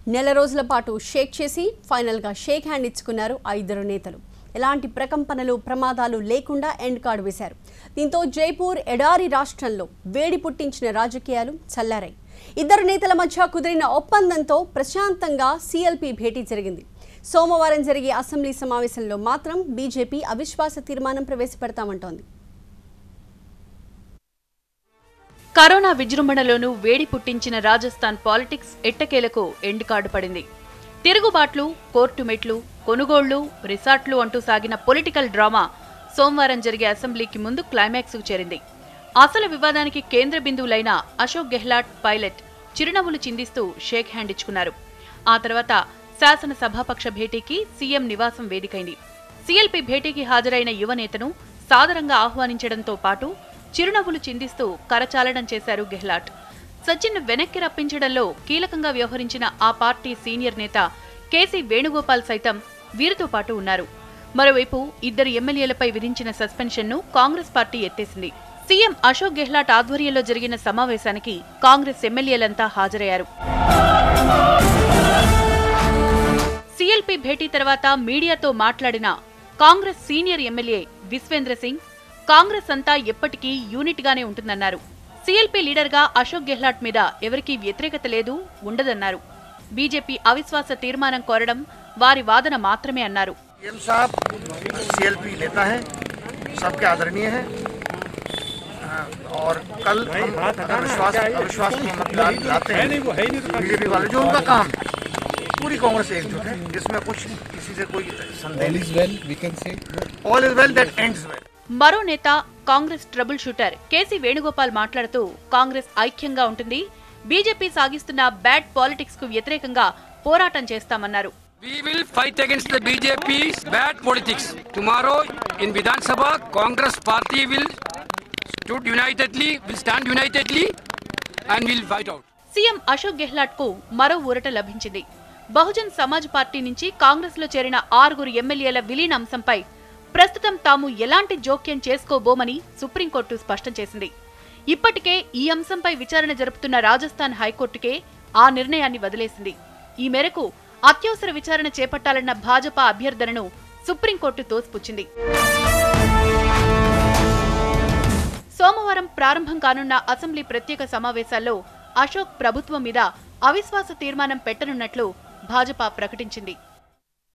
నెల రోజుల పాటు షేక్ చేసి ఫైనల్గా షేక్ హ్యాండ్ ఇచ్చుకున్నారు ఆ ఇద్దరు నేతలు ఎలాంటి ప్రకంపనలు ప్రమాదాలు లేకుండా ఎండ్ కార్డు వేశారు దీంతో జైపూర్ ఎడారి రాష్ట్రంలో వేడి పుట్టించిన రాజకీయాలు చల్లారాయి ఇద్దరు నేతల మధ్య కుదిరిన ఒప్పందంతో ప్రశాంతంగా సీఎల్పీ భేటీ జరిగింది సోమవారం జరిగే అసెంబ్లీ సమావేశంలో మాత్రం బీజేపీ అవిశ్వాస తీర్మానం ప్రవేశపెడతామంటోంది కరోనా విజృంభణలోనూ వేడి పుట్టించిన రాజస్థాన్ పాలిటిక్స్ ఎట్టకేలకు ఎండ్ కార్డు పడింది తిరుగుబాట్లు కోర్టు మెట్లు కొనుగోళ్లు రిసార్ట్లు అంటూ సాగిన పొలిటికల్ డ్రామా సోమవారం జరిగే అసెంబ్లీకి ముందు క్లైమాక్స్కు చేరింది అసలు వివాదానికి కేంద్ర బిందువులైన అశోక్ గెహ్లాట్ పైలట్ చిరునవ్వులు చిందిస్తూ షేక్ హ్యాండ్ ఇచ్చుకున్నారు ఆ తర్వాత శాసన సభాపక్ష భేటీకి సీఎం నివాసం వేదికైంది సీఎల్పీ భేటీకి హాజరైన యువ నేతను సాదరంగా ఆహ్వానించడంతో పాటు చిరునవ్వులు చిందిస్తూ కరచాలనం చేశారు గెహ్లాట్ సచిన్ వెనక్కి రప్పించడంలో కీలకంగా వ్యవహరించిన ఆ పార్టీ సీనియర్ నేత కేసీ వేణుగోపాల్ సైతం వీరితో పాటు ఉన్నారు మరోవైపు ఇద్దరు ఎమ్మెల్యేలపై విధించిన సస్పెన్షన్ను కాంగ్రెస్ పార్టీ ఎత్తేసింది సీఎం అశోక్ గెహ్లాట్ ఆధ్వర్యంలో జరిగిన సమావేశానికి కాంగ్రెస్ ఎమ్మెల్యేలంతా హాజరయ్యారు సీఎల్పీ భేటీ తర్వాత మీడియాతో మాట్లాడిన Congress senior MLA Vishvendra Singh Congress అంతా ఎప్పటికీ యూనిట్ గానే ఉంటుందన్నారు సీఎల్పీ లీడర్ గా అశోక్ గెహ్లాట్ మీద ఎవరికీ వ్యతిరేకత లేదు ఉండదన్నారు బీజేపీ అవిశ్వాస తీర్మానం కోరడం వారి వాదన మాత్రమే అన్నారు सीएम साहब सीएलपी नेता हैं सबके आदरणीय हैं अ, और कल हम अगर विश्वास अविश्वास में मत ला- लाते हैं बीजेपी वाले जो उनका काम है पूरी कांग्रेस एकजुट है जिसमें कुछ किसी से कोई संदेह all is well, we can say. All is well that ends well మరో నేత Congress trouble shooter KC Venugopal మాట్లాడుతూ కాంగ్రెస్ ఐక్యంగా ఉంటుంది బీజేపీ సాగిస్తున్న బ్యాడ్ పాలిటిక్స్ కు వ్యతిరేకంగా పోరాటం చేస్తామన్నారు We will fight against the BJP's bad politics. Tomorrow in Vidhan Sabha, Congress party will stood unitedly, will stand unitedly and will fight out. CM Ashok Gehlot కు మరో ఊరట లభించింది బహుజన్ సమాజ్ పార్టీ నుంచి కాంగ్రెస్ లో చేరిన ఆరుగురు ఎమ్మెల్యేల విలీన అంశంపై ప్రస్తుతం తాము ఎలాంటి జోక్యం చేసుకోబోమని సుప్రీంకోర్టు స్పష్టం చేసింది ఇప్పటికే ఈ అంశంపై విచారణ జరుపుతున్న రాజస్థాన్ హైకోర్టుకే ఆ నిర్ణయాన్ని వదిలేసింది ఈ మేరకు అత్యవసర విచారణ చేపట్టాలన్న భాజపా అభ్యర్థనను సుప్రీంకోర్టు తోసిపుచ్చింది సోమవారం ప్రారంభం కానున్న అసెంబ్లీ ప్రత్యేక సమావేశాల్లో అశోక్ ప్రభుత్వం మీద అవిశ్వాస తీర్మానం పెట్టనున్నట్లు భాజపా ప్రకటించింది